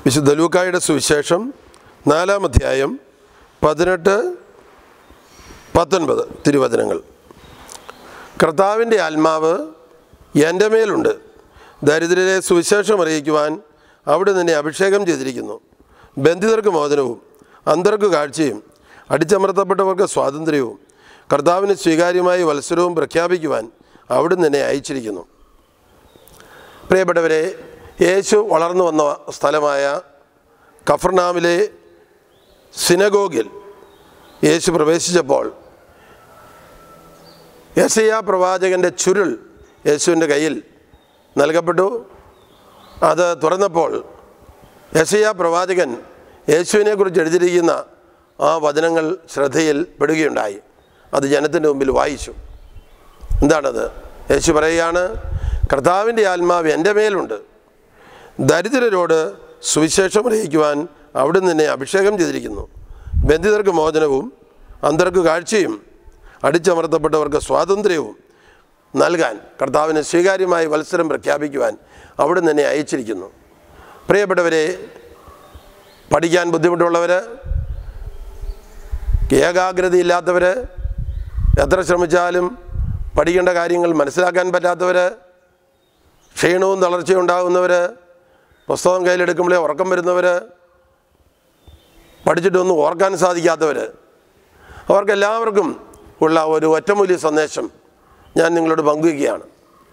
വിശുദ്ധ ലൂക്കായുടെ സുവിശേഷം നാലാം അധ്യായം പതിനെട്ട് പത്തൊൻപത് തിരുവചനങ്ങൾ കർത്താവിൻ്റെ ആത്മാവ് എൻ്റെ മേലുണ്ട് ദരിദ്രരെ സുവിശേഷം അറിയിക്കുവാൻ അവിടെ നിന്നെ അഭിഷേകം ചെയ്തിരിക്കുന്നു ബന്ധിതർക്ക് മോചനവും അന്തർക്ക് കാഴ്ചയും അടിച്ചമർത്തപ്പെട്ടവർക്ക് സ്വാതന്ത്ര്യവും കർത്താവിന് സ്വീകാര്യമായ വത്സരവും പ്രഖ്യാപിക്കുവാൻ അവിടെ നിന്നെ അയച്ചിരിക്കുന്നു പ്രിയപ്പെട്ടവരെ യേശു വളർന്നു വന്ന സ്ഥലമായ കഫർനാമിലെ സിനഗോഗിൽ യേശു പ്രവേശിച്ചപ്പോൾ യസയ പ്രവാചകൻ്റെ ചുരുൾ യേശുവിൻ്റെ കയ്യിൽ നൽകപ്പെട്ടു അത് തുറന്നപ്പോൾ യസയ പ്രവാചകൻ യേശുവിനെക്കുറിച്ച് എഴുതിയിരിക്കുന്ന ആ വചനങ്ങൾ ശ്രദ്ധയിൽ പെടുകയുണ്ടായി അത് ജനത്തിൻ്റെ മുമ്പിൽ വായിച്ചു എന്താണത് യേശു പറയുകയാണ് കർത്താവിൻ്റെ ആത്മാവ് എൻ്റെ മേലുണ്ട് ദരിദ്രരോട് സുവിശേഷം അറിയിക്കുവാൻ അവിടെ നിന്നെ അഭിഷേകം ചെയ്തിരിക്കുന്നു ബന്ധിതർക്ക് മോചനവും അന്തർക്ക് കാഴ്ചയും അടിച്ചമർത്തപ്പെട്ടവർക്ക് സ്വാതന്ത്ര്യവും നൽകാൻ കർത്താവിന് സ്വീകാര്യമായ മത്സരം പ്രഖ്യാപിക്കുവാൻ അവിടെ നിന്നെ അയച്ചിരിക്കുന്നു പ്രിയപ്പെട്ടവരെ പഠിക്കാൻ ബുദ്ധിമുട്ടുള്ളവർ ഏകാഗ്രതയില്ലാത്തവർ എത്ര ശ്രമിച്ചാലും പഠിക്കേണ്ട കാര്യങ്ങൾ മനസ്സിലാക്കാൻ പറ്റാത്തവർ ക്ഷീണവും തളർച്ചയും ഉണ്ടാകുന്നവർ പുസ്തകം കയ്യിലെടുക്കുമ്പോഴേ ഉറക്കം വരുന്നവർ പഠിച്ചിട്ടൊന്നും ഓർക്കാൻ സാധിക്കാത്തവർ അവർക്കെല്ലാവർക്കും ഉള്ള ഒരു ഒറ്റമൂല്യ സന്ദേശം ഞാൻ നിങ്ങളോട് പങ്കുവയ്ക്കുകയാണ്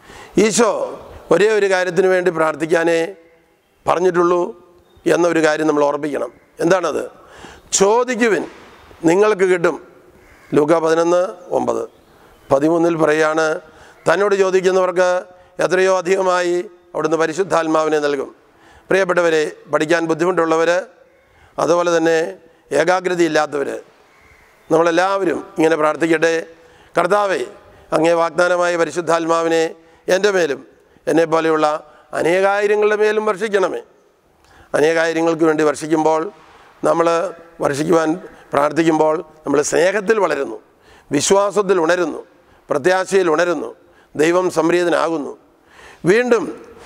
ഈശോ ഒരേ ഒരു കാര്യത്തിന് വേണ്ടി പ്രാർത്ഥിക്കാനേ പറഞ്ഞിട്ടുള്ളൂ എന്നൊരു കാര്യം നമ്മൾ ഓർമ്മിക്കണം എന്താണത് ചോദിക്കുവിൻ നിങ്ങൾക്ക് കിട്ടും ലൂക്ക പതിനൊന്ന് ഒമ്പത് പതിമൂന്നിൽ പറയാണ് തന്നോട് ചോദിക്കുന്നവർക്ക് എത്രയോ അധികമായി അവിടുന്ന് പരിശുദ്ധാത്മാവിനെ നൽകും പ്രിയപ്പെട്ടവരെ പഠിക്കാൻ ബുദ്ധിമുട്ടുള്ളവർ അതുപോലെ തന്നെ ഏകാഗ്രതയില്ലാത്തവർ നമ്മളെല്ലാവരും ഇങ്ങനെ പ്രാർത്ഥിക്കട്ടെ കർത്താവെ അങ്ങേ വാഗ്ദാനമായ പരിശുദ്ധാത്മാവിനെ എൻ്റെ മേലും എന്നെ പോലെയുള്ള അനേകായിരങ്ങളുടെ മേലും വർഷിക്കണമേ അനേകായിരങ്ങൾക്ക് വേണ്ടി വർഷിക്കുമ്പോൾ നമ്മൾ വർഷിക്കുവാൻ പ്രാർത്ഥിക്കുമ്പോൾ നമ്മൾ സ്നേഹത്തിൽ വളരുന്നു വിശ്വാസത്തിൽ ഉണരുന്നു പ്രത്യാശയിൽ ഉണരുന്നു ദൈവം സംപ്രീതനാകുന്നു വീണ്ടും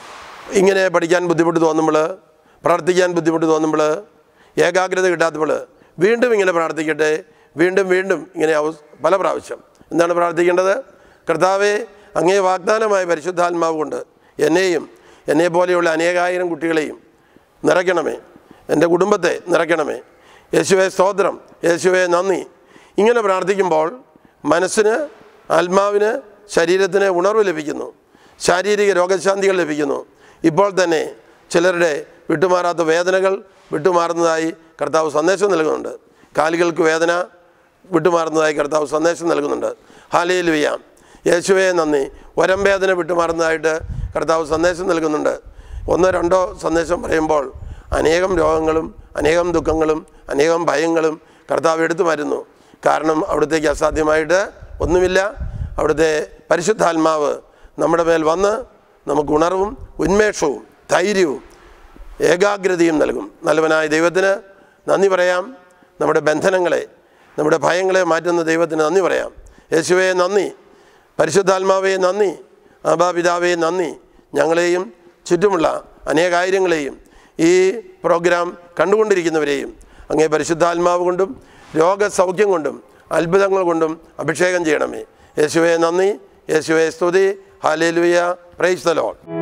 ഇങ്ങനെ പഠിക്കാൻ ബുദ്ധിമുട്ട് തോന്നുമ്പോൾ പ്രാർത്ഥിക്കാൻ ബുദ്ധിമുട്ട് തോന്നുമ്പോൾ ഏകാഗ്രത കിട്ടാത്തപ്പോൾ വീണ്ടും ഇങ്ങനെ പ്രാർത്ഥിക്കട്ടെ വീണ്ടും വീണ്ടും ഇങ്ങനെ അവസ് പല പ്രാവശ്യം എന്താണ് പ്രാർത്ഥിക്കേണ്ടത് കർത്താവെ അങ്ങേ വാഗ്ദാനമായ പരിശുദ്ധാത്മാവ് കൊണ്ട് എന്നെയും എന്നെ പോലെയുള്ള അനേകായിരം കുട്ടികളെയും നിറയ്ക്കണമേ എൻ്റെ കുടുംബത്തെ നിറയ്ക്കണമേ യേശുവെ സ്തോത്രം യേശുവെ നന്ദി ഇങ്ങനെ പ്രാർത്ഥിക്കുമ്പോൾ മനസ്സിന് ആത്മാവിന് ശരീരത്തിന് ഉണർവ് ലഭിക്കുന്നു ശാരീരിക രോഗശാന്തികൾ ലഭിക്കുന്നു ഇപ്പോൾ തന്നെ ചിലരുടെ വിട്ടുമാറാത്ത വേദനകൾ വിട്ടുമാറുന്നതായി കർത്താവ് സന്ദേശം നൽകുന്നുണ്ട് കാലുകൾക്ക് വേദന വിട്ടുമാറുന്നതായി കർത്താവ് സന്ദേശം നൽകുന്നുണ്ട് ഹാലയിൽ വിയാം യേശുവെ നന്ദി വരം വേദന വിട്ടുമാറുന്നതായിട്ട് കർത്താവ് സന്ദേശം നൽകുന്നുണ്ട് ഒന്നോ രണ്ടോ സന്ദേശം പറയുമ്പോൾ അനേകം രോഗങ്ങളും അനേകം ദുഃഖങ്ങളും അനേകം ഭയങ്ങളും കർത്താവ് എടുത്തു മാറ്റുന്നു കാരണം അവിടത്തേക്ക് അസാധ്യമായിട്ട് ഒന്നുമില്ല അവിടുത്തെ പരിശുദ്ധാത്മാവ് നമ്മുടെ മേൽ വന്ന് നമുക്ക് ഉണർവും ഉന്മേഷവും ധൈര്യവും ഏകാഗ്രതയും നൽകും നല്ലവനായ ദൈവത്തിന് നന്ദി പറയാം നമ്മുടെ ബന്ധനങ്ങളെ നമ്മുടെ ഭയങ്ങളെ മാറ്റുന്ന ദൈവത്തിന് നന്ദി പറയാം യേശുവേ നന്ദി പരിശുദ്ധാത്മാവേ നന്ദി അബാപിതാവേ നന്ദി ഞങ്ങളെയും ചുറ്റുമുള്ള അനേകായിരങ്ങളെയും ഈ പ്രോഗ്രാം കണ്ടുകൊണ്ടിരിക്കുന്നവരെയും അങ്ങേ പരിശുദ്ധാത്മാവ് കൊണ്ടും രോഗസൗഖ്യം കൊണ്ടും അത്ഭുതങ്ങൾ കൊണ്ടും അഭിഷേകം ചെയ്യണമേ യേശുവേ നന്ദി യേശുവേ സ്തുതി ഹാലേലുയ പ്രൈസ് ദ ലോഡ്